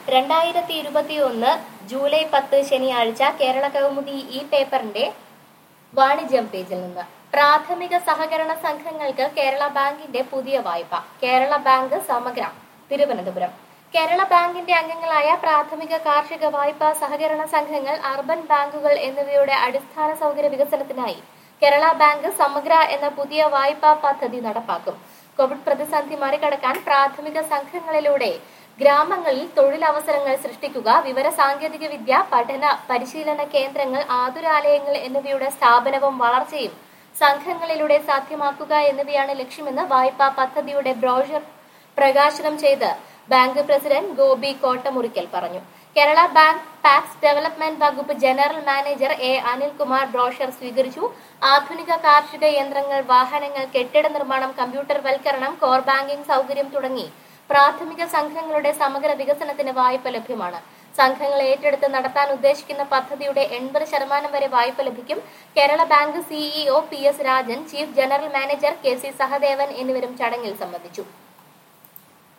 രണ്ടായിരത്തി ഇരുപത്തിയൊന്ന് ജൂലൈ പത്ത് ശനിയാഴ്ച കേരള കൗമുദി ഈ പേപ്പറിന്റെ വാണിജ്യം പേജിൽ നിന്ന് പ്രാഥമിക സഹകരണ സംഘങ്ങൾക്ക് കേരള ബാങ്കിന്റെ പുതിയ വായ്പ കേരള ബാങ്ക് സമഗ്ര തിരുവനന്തപുരം കേരള ബാങ്കിന്റെ അംഗങ്ങളായ പ്രാഥമിക കാർഷിക വായ്പാ സഹകരണ സംഘങ്ങൾ അർബൻ ബാങ്കുകൾ എന്നിവയുടെ അടിസ്ഥാന സൗകര്യ വികസനത്തിനായി കേരള ബാങ്ക് സമഗ്ര എന്ന പുതിയ വായ്പാ പദ്ധതി നടപ്പാക്കും കോവിഡ് പ്രതിസന്ധി മറികടക്കാൻ പ്രാഥമിക സംഘങ്ങളിലൂടെ ഗ്രാമങ്ങളിൽ തൊഴിലവസരങ്ങൾ സൃഷ്ടിക്കുക വിവര സാങ്കേതിക വിദ്യ പഠന പരിശീലന കേന്ദ്രങ്ങൾ ആതുരാലയങ്ങൾ എന്നിവയുടെ സ്ഥാപനവും വളർച്ചയും സംഘങ്ങളിലൂടെ സാധ്യമാക്കുക എന്നിവയാണ് ലക്ഷ്യമെന്ന് വായ്പാ പദ്ധതിയുടെ ബ്രോഷർ പ്രകാശനം ചെയ്ത് ബാങ്ക് പ്രസിഡന്റ് ഗോപി കോട്ടമുറിക്കൽ പറഞ്ഞു കേരള ബാങ്ക് ടാക്സ് ഡെവലപ്മെന്റ് വകുപ്പ് general manager A Anilkumar brochure സ്വീകരിച്ചു ആധുനിക കാർഷിക യന്ത്രങ്ങൾ വാഹനങ്ങൾ കെട്ടിട നിർമ്മാണം കമ്പ്യൂട്ടർ വൽക്കരണം കോർ ബാങ്കിംഗ് സൗകര്യം തുടങ്ങി പ്രാഥമിക സംഘങ്ങളുടെ സമഗ്ര വികസനത്തിന് വായ്പ ലഭ്യമാണ് സംഘങ്ങൾ ഏറ്റെടുത്ത് നടത്താൻ ഉദ്ദേശിക്കുന്ന പദ്ധതിയുടെ എൺപത് ശതമാനം വരെ വായ്പ ലഭിക്കും Kerala bank CEO P S Rajan chief general manager K C Sahadevan എന്നിവരും ചടങ്ങിൽ സംബന്ധിച്ചു